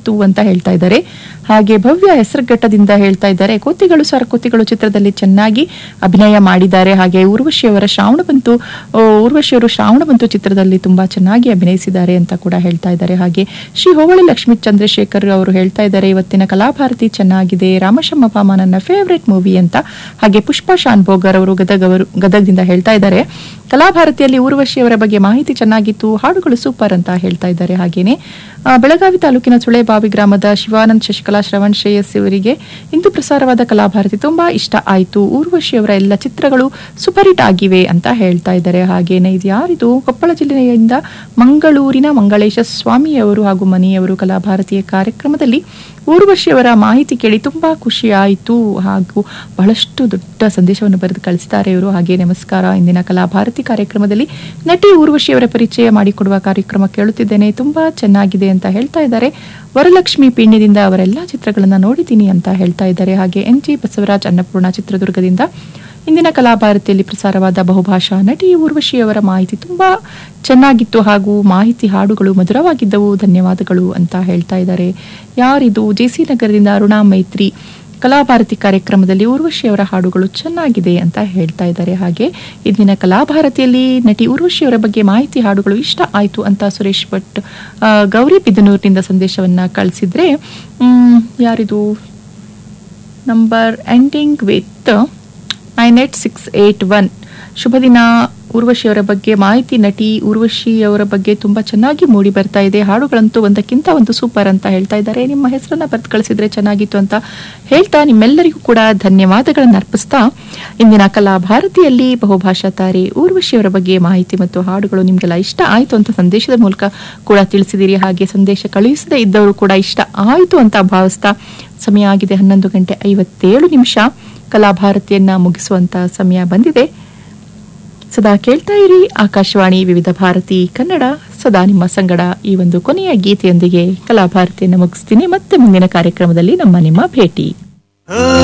ಚೆನ್ನಾಗಿತ್ತು ಅಂತ ಹೇಳ್ತಾ ಇದ್ದಾರೆ ಹಾಗೆ ಭವ್ಯ ಹೆಸರುಘಟ್ಟದಿಂದ ಹೇಳ್ತಾ ಇದ್ದಾರೆ ಕೋತಿಗಳು ಸರ್ ಕೋತಿಗಳು ಚಿತ್ರದಲ್ಲಿ ಚೆನ್ನಾಗಿ ಅಭಿನಯ ಮಾಡಿದ್ದಾರೆ ಹಾಗೆ ಊರ್ವಶಿಯವರ ಶ್ರಾವಣ ಬಂತು ಆ, ಊರ್ವಶಿಯವರು ಶ್ರಾವಣ ಬಂತು ಚಿತ್ರದಲ್ಲಿ ತುಂಬಾ ಚೆನ್ನಾಗಿ ಅಭಿನಯಿಸಿದ್ದಾರೆ ಅಂತ ಕೂಡ ಹೇಳ್ತಾ ಇದ್ದಾರೆ ಹಾಗೆ ಶ್ರೀ ಹೋಬಳಿ ಲಕ್ಷ್ಮೀ ಚಂದ್ರಶೇಖರ್ ಅವರು ಹೇಳ್ತಾ ಇದ್ದಾರೆ ಇವತ್ತಿನ ಕಲಾಭಾರತಿ ಚೆನ್ನಾಗಿದೆ ರಾಮಶಮ್ಮ ಪಾಮ ನನ್ನ ಫೇವ್ರೆಟ್ ಮೂವಿ ಅಂತ ಹಾಗೆ ಪುಷ್ಪಾ ಶಾನ್ ಭೋಗರ್ ಅವರು ಗದಗ್ ಅವರು ಗದಗದಿಂದ ಹೇಳ್ತಾ ಇದ್ದಾರೆ ಕಲಾಭಾರತಿಯಲ್ಲಿ ಊರ್ವಶಿಯವರ ಬಗ್ಗೆ ಮಾಹಿತಿ ಚೆನ್ನಾಗಿತ್ತು ಹಾಡುಗಳು ಸೂಪರ್ ಅಂತ ಹೇಳ್ತಾ ಇದ್ದಾರೆ ಹಾಗೇನೆ ಆ, ಬೆಳಗಾವಿ ತಾಲೂಕಿನ ಸುಳೆಬಾವಿ ಗ್ರಾಮದ ಶಿವಾನಂದ್ ಶಶಿಕಲಾ ಶ್ರವಣ್ ಶ್ರೇಯಸ್ ಇವರಿಗೆ ಇಂದು ಪ್ರಸಾರವಾದ ಕಲಾಭಾರತಿ ತುಂಬಾ ಇಷ್ಟ ಆಯಿತು ಊರ್ವಶಿಯವರ ಎಲ್ಲ ಚಿತ್ರಗಳು ಸೂಪರ್ ಹಿಟ್ ಆಗಿವೆ ಅಂತ ಹೇಳ್ತಾ ಇದ್ದಾರೆ ಹಾಗೇನೆ ಇದು ಯಾರಿದು ಕೊಪ್ಪಳ ಜಿಲ್ಲೆಯಿಂದ ಮಂಗಳೂರಿನ ಮಂಗಳೇಶ ಸ್ವಾಮಿಯವರು ಹಾಗೂ ಮನೆಯವರು ಕಲಾಭಾರತಿಯ ಕಾರ್ಯಕ್ರಮದಲ್ಲಿ ಊರ್ವಶಿಯವರ ಮಾಹಿತಿ ಕೇಳಿ ತುಂಬಾ ಖುಷಿ ಆಯಿತು ಹಾಗೂ ಬಹಳಷ್ಟು ದೊಡ್ಡ ಸಂದೇಶವನ್ನು ಬರೆದು ಕಳಿಸಿದ್ದಾರೆ ಇವರು ಹಾಗೆ ನಮಸ್ಕಾರ ಇಂದಿನ ಕಲಾಭಾರತಿ ಕಾರ್ಯಕ್ರಮದಲ್ಲಿ ನಟಿ ಊರ್ವಶಿಯವರ ಪರಿಚಯ ಮಾಡಿಕೊಡುವ ಕಾರ್ಯಕ್ರಮ ಕೇಳುತ್ತಿದ್ದೇನೆ ತುಂಬಾ ಚೆನ್ನಾಗಿದೆ ಅಂತ ಹೇಳ್ತಾ ಇದ್ದಾರೆ ವರಲಕ್ಷ್ಮಿ ಪಿಣ್ಯದಿಂದ ಅವರೆಲ್ಲ ಚಿತ್ರಗಳನ್ನ ನೋಡಿದ್ದೀನಿ ಅಂತ ಹೇಳ್ತಾ ಇದ್ದಾರೆ ಹಾಗೆ ಎನ್ ಜಿ ಬಸವರಾಜ್ ಅನ್ನಪೂರ್ಣ ಚಿತ್ರದುರ್ಗದಿಂದ ಇಂದಿನ ಕಲಾಭಾರತಿಯಲ್ಲಿ ಪ್ರಸಾರವಾದ ಬಹುಭಾಷಾ ನಟಿ ಊರ್ವಶಿಯವರ ಮಾಹಿತಿ ತುಂಬಾ ಚೆನ್ನಾಗಿತ್ತು ಹಾಗೂ ಮಾಹಿತಿ ಹಾಡುಗಳು ಮಧುರವಾಗಿದ್ದವು ಧನ್ಯವಾದಗಳು ಅಂತ ಹೇಳ್ತಾ ಇದ್ದಾರೆ ಯಾರಿದು ಜೆಸಿ ನಗರದಿಂದ ಅರುಣಾ ಮೈತ್ರಿ ಕಲಾಭಾರತಿ ಕಾರ್ಯಕ್ರಮದಲ್ಲಿ ಊರ್ವಶಿಯವರ ಹಾಡುಗಳು ಚೆನ್ನಾಗಿದೆ ಅಂತ ಹೇಳ್ತಾ ಇದ್ದಾರೆ ಹಾಗೆ ಇಂದಿನ ಕಲಾಭಾರತಿಯಲ್ಲಿ ನಟಿ ಊರ್ವಶಿಯವರ ಬಗ್ಗೆ ಮಾಹಿತಿ ಹಾಡುಗಳು ಇಷ್ಟ ಆಯಿತು ಅಂತ ಸುರೇಶ್ ಭಟ್ ಆ, ಗೌರಿ ಬಿದನೂರಿನಿಂದ ಸಂದೇಶವನ್ನ ಕಳಿಸಿದ್ರೆ ಮ್, ಯಾರಿದು number ending with nine eight six eight one ಶುಭ ದಿನ ಊರ್ವಶಿಯವರ ಬಗ್ಗೆ ಮಾಹಿತಿ ನಟಿ ಊರ್ವಶಿಯವರ ಬಗ್ಗೆ ತುಂಬಾ ಚೆನ್ನಾಗಿ ಮೂಡಿ ಬರ್ತಾ ಇದೆ ಹಾಡುಗಳಂತೂ ಒಂದಕ್ಕಿಂತ ಒಂದು ಸೂಪರ್ ಅಂತ ಹೇಳ್ತಾ ಇದ್ದಾರೆ ನಿಮ್ಮ ಹೆಸರನ್ನ ಬರೆದು ಕಳಿಸಿದ್ರೆ ಚೆನ್ನಾಗಿತ್ತು ಅಂತ ಹೇಳ್ತಾ ನಿಮ್ಮೆಲ್ಲರಿಗೂ ಕೂಡ ಧನ್ಯವಾದಗಳನ್ನು ಅರ್ಪಿಸ್ತಾ ಇಂದಿನ ಕಲಾ ಭಾರತಿಯಲ್ಲಿ ಬಹುಭಾಷಾ ತಾರೆ ಊರ್ವಶಿಯವರ ಬಗ್ಗೆ ಮಾಹಿತಿ ಮತ್ತು ಹಾಡುಗಳು ನಿಮಗೆಲ್ಲ ಇಷ್ಟ ಆಯಿತು ಅಂತ ಸಂದೇಶದ ಮೂಲಕ ಕೂಡ ತಿಳಿಸಿದಿರಿ ಹಾಗೆ ಸಂದೇಶ ಕಳುಹಿಸದೇ ಇದ್ದವರು ಕೂಡ ಇಷ್ಟ ಆಯಿತು ಅಂತ ಭಾವಿಸ್ತಾ ಸಮಯ ಆಗಿದೆ ಹನ್ನೊಂದು ಗಂಟೆ ಐವತ್ತೇಳು ನಿಮಿಷ ಕಲಾಭಾರತಿಯನ್ನ ಮುಗಿಸುವಂತ ಸಮಯ ಬಂದಿದೆ ಸದಾ ಕೇಳ್ತಾ ಇರಿ ಆಕಾಶವಾಣಿ ವಿವಿಧ ಭಾರತಿ ಕನ್ನಡ ಸದಾ ನಿಮ್ಮ ಸಂಗಡ ಈ ಒಂದು ಕೊನೆಯ ಗೀತೆಯೊಂದಿಗೆ ಕಲಾಭಾರತಿಯನ್ನು ಮುಗಿಸ್ತೀನಿ ಮತ್ತೆ ಮುಂದಿನ ಕಾರ್ಯಕ್ರಮದಲ್ಲಿ ನಮ್ಮ ನಿಮ್ಮ ಭೇಟಿ ಆ